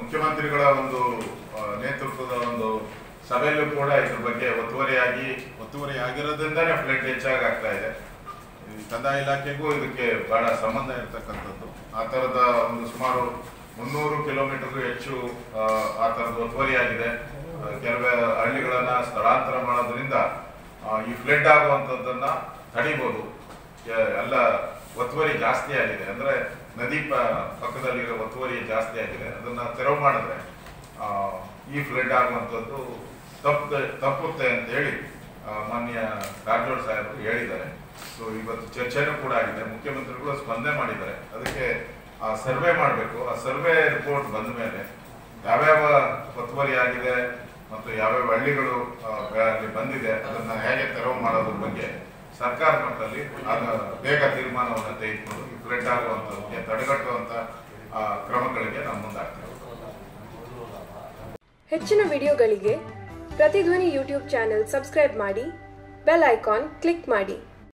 ಮುಖ್ಯಮಂತ್ರಿಗಳ ಒಂದು ಆ, ನೇತೃತ್ವದ ಒಂದು ಸಭೆಯಲ್ಲೂ ಕೂಡ ಇದ್ರ ಬಗ್ಗೆ ಒತ್ತುವರಿಯಾಗಿ ಒತ್ತುವರಿ ಆಗಿರೋದ್ರಿಂದನೇ ಫ್ಲಡ್ ಹೆಚ್ಚಾಗಿ ಆಗ್ತಾ ಇದೆ ಈ ಕಂದಾಯ ಇಲಾಖೆಗೂ ಇದಕ್ಕೆ ಬಹಳ ಸಂಬಂಧ ಇರತಕ್ಕಂಥದ್ದು ಆ ಥರದ ಒಂದು ಸುಮಾರು ಮುನ್ನೂರು ಕಿಲೋಮೀಟರ್ ಹೆಚ್ಚು ಆ, ಆ ಥರದ ಒತ್ತುವರಿ ಆಗಿದೆ ಆ, ಕೆಲವೇ ಹಳ್ಳಿಗಳನ್ನ ಸ್ಥಳಾಂತರ ಮಾಡೋದ್ರಿಂದ ಆ, ಈ ಫ್ಲಡ್ ಆಗುವಂಥದ್ದನ್ನ ತಡಿಬೋದು ಯ- ಎಲ್ಲ ಒತ್ತುವರಿ ಜಾಸ್ತಿ ಆಗಿದೆ ಅಂದ್ರೆ ನದಿ ಪ ಪಕ್ಕದಲ್ಲಿರೋ ಒತ್ತುವರಿ ಜಾಸ್ತಿ ಆಗಿದೆ ಅದನ್ನ ತೆರವು ಮಾಡಿದ್ರೆ ಆ, ಈ ಫ್ಲಡ್ ಆಗುವಂಥದ್ದು ತಪ್ಪು ತಪ್ಪುತ್ತೆ ಅಂತ ಹೇಳಿ ಆ, ಮಾನ್ಯ ಕಾರಜೋಳ ಸಾಹೇಬರು ಹೇಳಿದ್ದಾರೆ ಸೊ ಇವತ್ತು ಚರ್ಚೆನೂ ಕೂಡ ಆಗಿದೆ ಮುಖ್ಯಮಂತ್ರಿಗಳು ಸ್ಪಂದನೆ ಮಾಡಿದ್ದಾರೆ ಅದಕ್ಕೆ ಆ ಸರ್ವೆ ಮಾಡಬೇಕು ಆ ಸರ್ವೆ ರಿಪೋರ್ಟ್ ಬಂದ ಮೇಲೆ ಯಾವ್ಯಾವ ಒತ್ತುವರಿ ಆಗಿದೆ ಮತ್ತು ಯಾವ್ಯಾವ ಹಳ್ಳಿಗಳು ಆ, ಅಲ್ಲಿ ಬಂದಿದೆ ಅದನ್ನ ಹೇಗೆ ತೆರವು ಮಾಡೋದ್ರ ಬಗ್ಗೆ ಸರ್ಕಾರ ಮಟ್ಟದಲ್ಲಿ ಆಗ ಬೇಗ ತೀರ್ಮಾನವನ್ನು ತೆಗೆದುಕೊಂಡು ಈ ಫ್ಲಡ್ ಆಗುವಂಥದ್ದಕ್ಕೆ ತಡೆಗಟ್ಟುವಂತ ಆ, ಕ್ರಮಗಳಿಗೆ ನಾವು ಮುಂದಾಗ್ತೇವೆ ಹೆಚ್ಚಿನ ವಿಡಿಯೋಗಳಿಗೆ ಪ್ರತಿಧ್ವನಿ ಯೂಟ್ಯೂಬ್ ಚಾನೆಲ್ ಸಬ್ಸ್ಕ್ರೈಬ್ ಮಾಡಿ ಬೆಲ್ ಐಕಾನ್ ಕ್ಲಿಕ್ ಮಾಡಿ